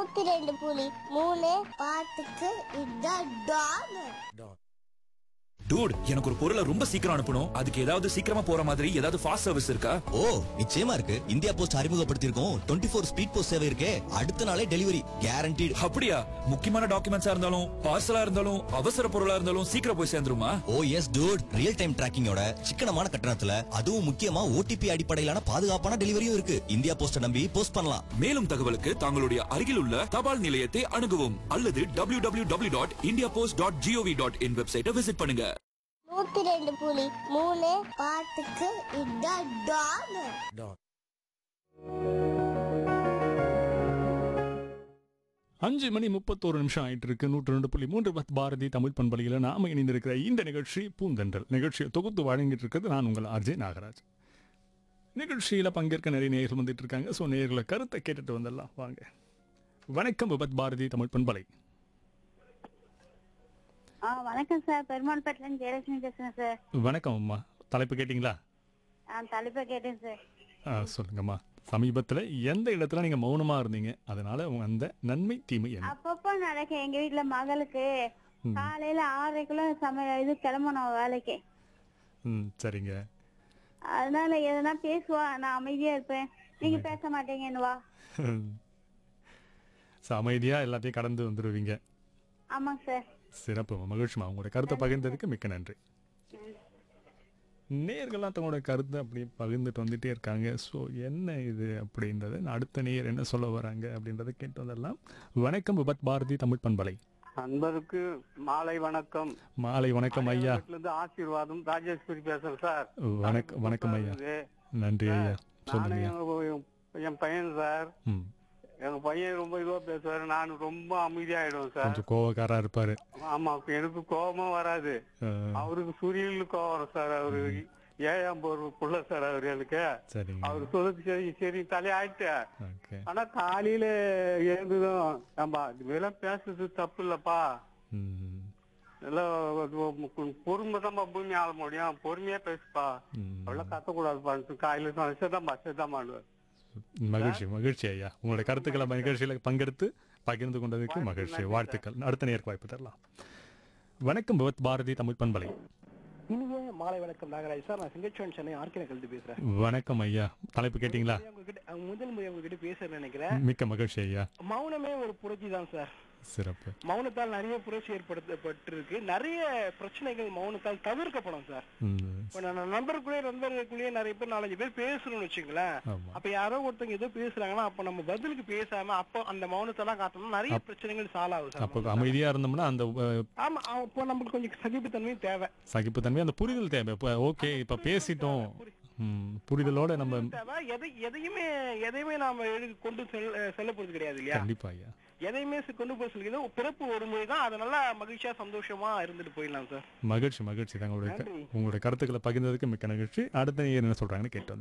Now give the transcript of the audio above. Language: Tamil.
நூத்தி ரெண்டு புலி மூணு பாட்டுக்கு இதான் டான் டூட் எனக்கு ஒரு பொருளை ரொம்ப சீக்கிரம் அனுப்பணும் அதுக்கு ஏதாவது சீக்கிரமா போற மாதிரி ஏதாவது ஃபாஸ்ட் சர்வீஸ் இருக்கா ஓ நிச்சயமா இருக்கு இந்தியா போஸ்ட் அறிமுகப்படுத்தியிருக்கோம் டுவெண்ட்டி ஃபோர் ஸ்பீட் போஸ்ட் சேவை இருக்கே அடுத்த நாளே டெலிவரி கேரண்டீடு அப்படியா முக்கியமான டாக்குமெண்ட்ஸா இருந்தாலும் பார்சலா இருந்தாலும் அவசர பொருளா இருந்தாலும் சீக்கிரம் போய் சேர்ந்துருமா oh yes dude real time டிராக்கிங்கோட சிக்கனமான கட்டணத்துல அதுவும் முக்கியமா ஓடிபி அடிப்படையிலான பாதுகாப்பான டெலிவரியும் இருக்கு இந்தியா போஸ்ட நம்பி போஸ்ட் பண்ணலாம் மேலும் தகவலுக்கு தங்களுடைய அருகில் உள்ள தபால் நிலையத்தை அணுகவும் அல்லது W W W dot India post dot gov dot in வெப்சைட்டை விசிட் பண்ணுங்க நூத்தி ரெண்டு புலி மூணு பாட்டுக்கு இதான் டான் அஞ்சு மணி முப்பத்தோரு நிமிஷம் ஆயிட்டு இருக்கு நூற்று ரெண்டு புள்ளி மூன்று பத் பாரதி தமிழ் பண்பலையில் நாம இணைந்திருக்கிற இந்த நிகழ்ச்சி பூந்தென்றல் நிகழ்ச்சியை தொகுத்து வழங்கிட்டு இருக்கிறது நான் உங்கள் ஆர்ஜே நாகராஜ் நிகழ்ச்சியில் பங்கேற்க நிறைய நேயர்கள் வந்துட்டு இருக்காங்க ஸோ நேயர்களை கருத்தை கேட்டுட்டு வந்துடலாம் வாங்க வணக்கம் விபத் பாரதி தமிழ் பண்பலை ஆ வணக்கம் சார் பெருமாள்பேட்டில ஜெயலட்சுமி பேசுறேன் சார் வணக்கம் அம்மா தலைப்பு கேட்டிங்களா ஆ தலைப்பை கேட்டேன் சார் ஆ, சொல்லுங்கம்மா சமீபத்தில் எந்த இடத்துல நீங்கள் மௌனமாக இருந்தீங்க அதனால உங்க அந்த நன்மை தீமை என்ன அப்பப்போ நடக்க எங்க வீட்ல மகளுக்கு காலையில ஆறரைக்குள்ள சம இது கிளம்பணும் வேலைக்கு ம் சரிங்க அதனால எதனா பேசுவா நான் அமைதியா இருப்பேன் நீங்க பேச மாட்டீங்கன்னு வா ஸோ அமைதியாக எல்லாத்தையும் கடந்து வந்துடுவீங்க ஆமாங்க சார் சிறப்பு மகிழ்ச்சிமா உங்களோட கருத்தை பகிர்ந்ததுக்கு மிக்க நன்றி நேர்கள்லாம் தங்களோட கருத்தை அப்படி பகிர்ந்துட்டு வந்துட்டே இருக்காங்க ஸோ என்ன இது அப்படின்றத நான் அடுத்த நேயர் என்ன சொல்ல வராங்க அப்படின்றத கேட்டு வந்துடலாம் வணக்கம் விபத் பாரதி தமிழ் பண்பலை அன்பருக்கு மாலை வணக்கம் மாலை வணக்கம் ஐயா வீட்டுல இருந்து ஆசீர்வாதம் ராஜேஸ்வரி பேசுறேன் சார் வணக்கம் வணக்கம் ஐயா நன்றி ஐயா நானும் சொல்லுங்க ஐயா. எங்க- என் பையன் சார் ம் எங்க பையன் ரொம்ப இதுவா பேசுவாரு நான் ரொம்ப அமைதியாயிடுவேன் சார் கொஞ்சம் கோவக்காரா இருப்பாரு ஆமா எனக்கு கோபமும் வராது அஹ், அவருக்கு சூரியனுக்கு கோவம் வரும் சார் அவரு ஏழாம் ஒரு புள்ள சார் அவரு எனக்கு சரிங்க அவரு சொல்றது சரி சரி தலையாயிட்டு ஓகே ஆனா காலையில எழுந்ததும் ஆமா இதெல்லாம் பேசுறது தப்பு இல்லப்பா ம் எல்லாம் பொறுமை தான் பூமி ஆள முடியும் பொறுமையா பேசுப்பா ம். அவ்வளவு கத்தக்கூடாது காலையில தான் சரிதாம்மா சரிதாம்மா மகிழ்ச்சி மகிழ்ச்சி ஐயா உங்களுடைய கருத்துக்களை நிகழ்ச்சியில் பங்கெடுத்து பகிர்ந்து கொண்டதுக்கு மகிழ்ச்சி வாழ்த்துக்கள் அடுத்த நேருக்கு வாய்ப்பு தரலாம் வணக்கம் பவத் பாரதி தமிழ் பண்பலை இனிய மாலை வணக்கம் நாகராஜ் சார் நான் சிங்கச்சோன் சென்னை ஆர்கின கழுத்து பேசுறேன் வணக்கம் ஐயா தலைப்பு கேட்டிங்களா உங்ககிட்ட அஹ், முதல் முறை உங்ககிட்ட பேசுறேன்னு நினைக்கிறேன் மிக்க மகிழ்ச்சி ஐயா மௌனமே ஒரு புரட்சி தான் சார் சிறப்பு மௌனத்தால் நிறைய புரட்சி ஏற்படுத்தப்பட்டிருக்கு நிறைய பிரச்சனைகள் மௌனத்தால் தவிர்க்கப்படும் சார் ம், இப்ப நான் நண்பருக்குள்ளே நண்பர்களுக்குள்ளேயே நிறைய பேர் நாலஞ்சு பேர் பேசுறோம்னு வச்சுங்களேன் ஆமா அப்ப யாரோ ஒருத்தங்க ஏதோ பேசுறாங்கன்னா அப்ப நம்ம பதிலுக்கு பேசாம அப்போ அந்த மௌனத்தெல்லாம் காட்டணும் நிறைய பிரச்சனைகள் சால்வ் ஆகும் அப்போ சார் அமைதியா இருந்தோம்னா அந்த அஹ், ஆமா அப்போ நம்மளுக்கு கொஞ்சம் சகிப்புத்தன்மையும் தேவை சகிப்புத்தன்மை அந்த புரிதல் தேவை இப்போ ஓகே இப்போ பேசிட்டோம் ம், புரிதலோட நம்ம தேவை எதை எதையுமே எதையுமே நாம எழுதி கொண்டு செல் செல்ல போறது கிடையாது இல்லையா கண்டிப்பா ஐயா எதையுமே சி- கொண்டு போய் சொல்லிக்கிறது பிறப்பு ஒரு முறை தான் அதை நல்லா மகிழ்ச்சியா சந்தோஷமா இருந்துட்டு போயிடலாம் சார் மகிழ்ச்சி மகிழ்ச்சி தங்களுடைய க- நன்றி. உங்களுடைய கருத்துக்களை பகிர்ந்ததுக்கு மிக்க மகிழ்ச்சி அடுத்த நேயர் என்ன சொல்றாங்கன்னு கேட்டு வந்தேன்